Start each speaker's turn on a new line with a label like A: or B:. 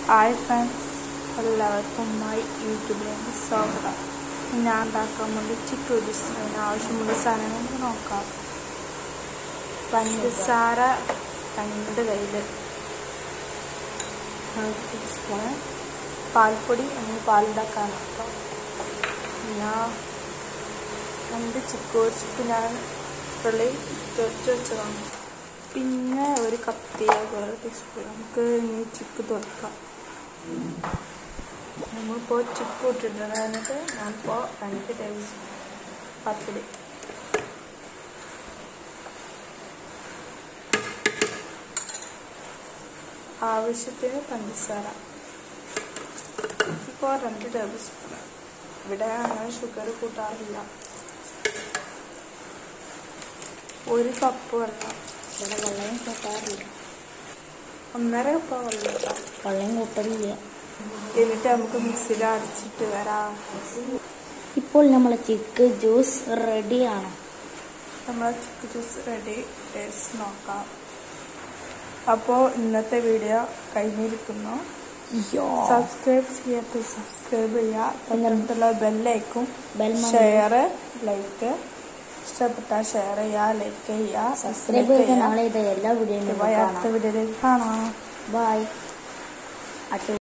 A: hi friends എല്ലാവർക്കും my യൂട്യൂബിലേക്ക് സ്വാഗതം ഇന്ന് ഞാൻ ഉണ്ടാക്കാൻ വേണ്ടി ചിക്കു ജ്യൂസ് അതിന് ആവശ്യമുള്ള സാധനങ്ങൾ നമുക്ക് നോക്കാം പഞ്ചസാര രണ്ട് കയ്യിൽ സ്പൂണ് പാൽപ്പൊടി നമ്മൾ പാലുണ്ടാക്കാൻ നോക്കാം പിന്നെ രണ്ട് ചിക്കു ഒരു ചിക്കു ഞാൻ ഉള്ളി തുറച്ച് വെച്ചതാണ് പിന്നെ ഒരു കത്തി ഒരു ടീസ്പൂൺ നമുക്ക് ഇനി ചിക്ക് തുറക്കാം നമ്മളിപ്പോൾ ചിക്ക് ഇട്ടിട്ടുണ്ട് എന്നിട്ട് ഞാനിപ്പോൾ രണ്ട് ടേബിൾ സ്പൂൺ പത്തിരി ആവശ്യത്തിന് പഞ്ചസാര ഇപ്പോൾ രണ്ട് ടേബിൾ സ്പൂൺ ഇവിടെ അങ്ങനെ ഷുഗർ കൂട്ടാറില്ല ഒരു കപ്പ് വെള്ളം
B: ഇവിടെ വെള്ളം കൂട്ടാറില്ല
A: ഒന്നര കപ്പ് വെള്ളം ഇട്ടാം
B: വെള്ളം കൂട്ടലില്ല
A: എന്നിട്ട് നമുക്ക് മിക്സിയിൽ അടിച്ചിട്ട് വരാം
B: ഇപ്പോൾ നമ്മളെ ചിക്ക് ജ്യൂസ് റെഡിയാണ്
A: നമ്മളെ ചിക്ക് ജ്യൂസ് റെഡി ടേസ്റ്റ് നോക്കാം അപ്പോൾ ഇന്നത്തെ വീഡിയോ കഴിഞ്ഞിരിക്കുന്നു സബ്സ്ക്രൈബ് ചെയ്യാത്ത സബ്സ്ക്രൈബ് ചെയ്യുക തൊട്ടടുത്തുള്ള ബെല്ലൈക്കും
B: ബെൽ
A: ഷെയർ ലൈക്ക് ഇഷ്ടപ്പെട്ട ഷെയർ ചെയ്യുക ലൈക്ക് ചെയ്യുക
B: സബ്സ്ക്രൈബ് ചെയ്ത നാളെ ഇത് എല്ലാ വീഡിയോയും
A: അടുത്ത വീഡിയോയിലേക്ക് കാണാം
B: ബൈ അടുത്ത